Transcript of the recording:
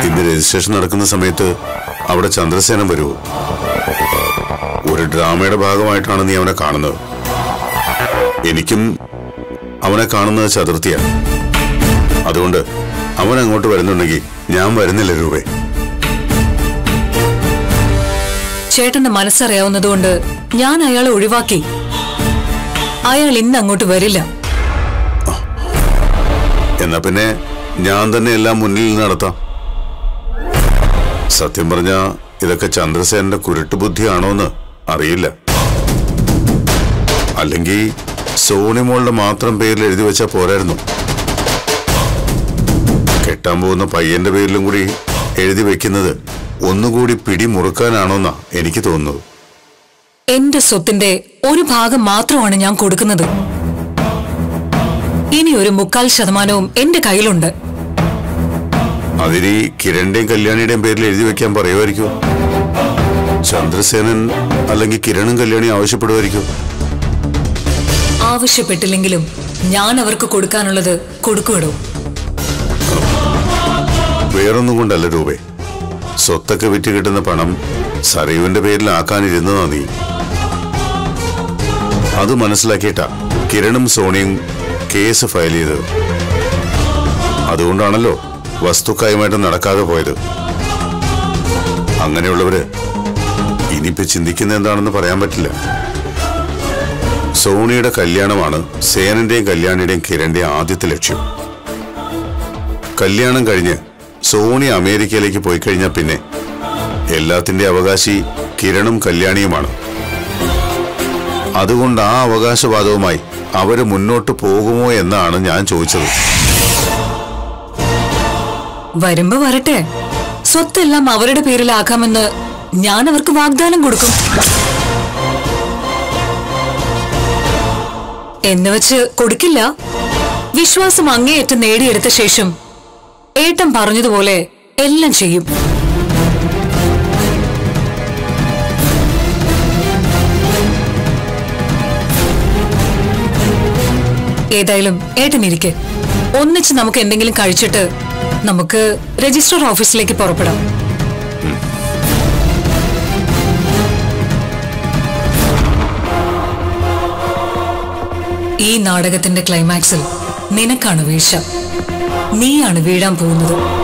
ഇന്ന് രജിസ്ട്രേഷൻ നടക്കുന്ന സമയത്ത് അവിടെ ചന്ദ്രസേനൻ വരുമോ ഒരു ഡ്രാമയുടെ ഭാഗമായിട്ടാണ് നീ അവനെ കാണുന്നത് എനിക്കും അവനെ കാണുന്നത് ചതുർത്ഥിയാണ് അതുകൊണ്ട് അവൻ അങ്ങോട്ട് വരുന്നുണ്ടെങ്കിൽ ഞാൻ വരുന്നില്ല രൂപേ ചേട്ടന്റെ മനസ്സറിയാവുന്നതുകൊണ്ട് ഞാൻ അയാളെ ഒഴിവാക്കി അയാൾ ഇന്ന് അങ്ങോട്ട് വരില്ല എന്നാ പിന്നെ ഞാൻ തന്നെ എല്ലാം മുന്നിൽ നിന്ന് നടത്താം സത്യം പറഞ്ഞ ഇതൊക്കെ ചന്ദ്രസേനന്റെ കുരുട്ട് ബുദ്ധിയാണോന്ന് അറിയില്ല അല്ലെങ്കിൽ സോണിമോളുടെ മാത്രം പേരിൽ എഴുതി വെച്ചാ പോരായിരുന്നു കെട്ടാൻ പോകുന്ന പയ്യന്റെ പേരിലും കൂടി എഴുതി വെക്കുന്നത് ഒന്നുകൂടി പിടി മുറുക്കാനാണോന്നാ എനിക്ക് തോന്നുന്നത് എന്റെ സ്വത്തിന്റെ ഒരു ഭാഗം മാത്രമാണ് ഞാൻ കൊടുക്കുന്നത് ഇനി ഒരു മുക്കാൽ ശതമാനവും എന്റെ കയ്യിലുണ്ട് അതിന് ഈ കിരണിന്റെയും കല്യാണിയുടെയും പേരിൽ എഴുതി വെക്കാൻ പറയുമായിരിക്കും ചന്ദ്രസേനൻ അല്ലെങ്കിൽ കിരണും കല്യാണി ആവശ്യപ്പെടുമായിരിക്കും ആവശ്യപ്പെട്ടില്ലെങ്കിലും ഞാൻ അവർക്ക് കൊടുക്കാനുള്ളത് കൊടുക്കുവിടും വേറൊന്നും കൊണ്ടല്ല രൂപേ സ്വത്തൊക്കെ വിറ്റ് കിട്ടുന്ന പണം സരയുവിന്റെ പേരിലാക്കാനിരുന്നതാ നീ അത് മനസ്സിലാക്കിയിട്ടാ കിരണും സോണിയും കേസ് ഫയൽ ചെയ്തത് അതുകൊണ്ടാണല്ലോ വസ്തുക്കായുമായിട്ട് നടക്കാതെ പോയത് അങ്ങനെയുള്ളവര് ഇനിയിപ്പോ ചിന്തിക്കുന്ന എന്താണെന്ന് പറയാൻ പറ്റില്ല സോണിയുടെ കല്യാണമാണ് സേനന്റെയും കല്യാണിയുടെയും കിരണിന്റെയും ആദ്യത്തെ ലക്ഷ്യം കല്യാണം കഴിഞ്ഞ് സോണി അമേരിക്കയിലേക്ക് പോയി കഴിഞ്ഞാൽ പിന്നെ എല്ലാത്തിന്റെ അവകാശി കിരണും കല്യാണിയുമാണ് അതുകൊണ്ട് ആ അവകാശവാദവുമായി അവര് മുന്നോട്ട് പോകുമോ എന്നാണ് ഞാൻ ചോദിച്ചത് വരുമ്പോ വരട്ടെ സ്വത്തെല്ലാം അവരുടെ പേരിലാക്കാമെന്ന് ഞാൻ അവർക്ക് വാഗ്ദാനം കൊടുക്കും എന്ന് വെച്ച് കൊടുക്കില്ല വിശ്വാസം അങ്ങേയറ്റം നേടിയെടുത്ത ശേഷം ഏട്ടൻ പറഞ്ഞതുപോലെ എല്ലാം ചെയ്യും ഏതായാലും ഏട്ടൻ ഇരിക്കെ ഒന്നിച്ച് നമുക്ക് എന്തെങ്കിലും കഴിച്ചിട്ട് നമുക്ക് രജിസ്ട്രാർ ഓഫീസിലേക്ക് പുറപ്പെടാം ഈ നാടകത്തിന്റെ ക്ലൈമാക്സിൽ നിനക്കാണ് വീഴ്ച നീയാണ് വീഴാൻ പോകുന്നത്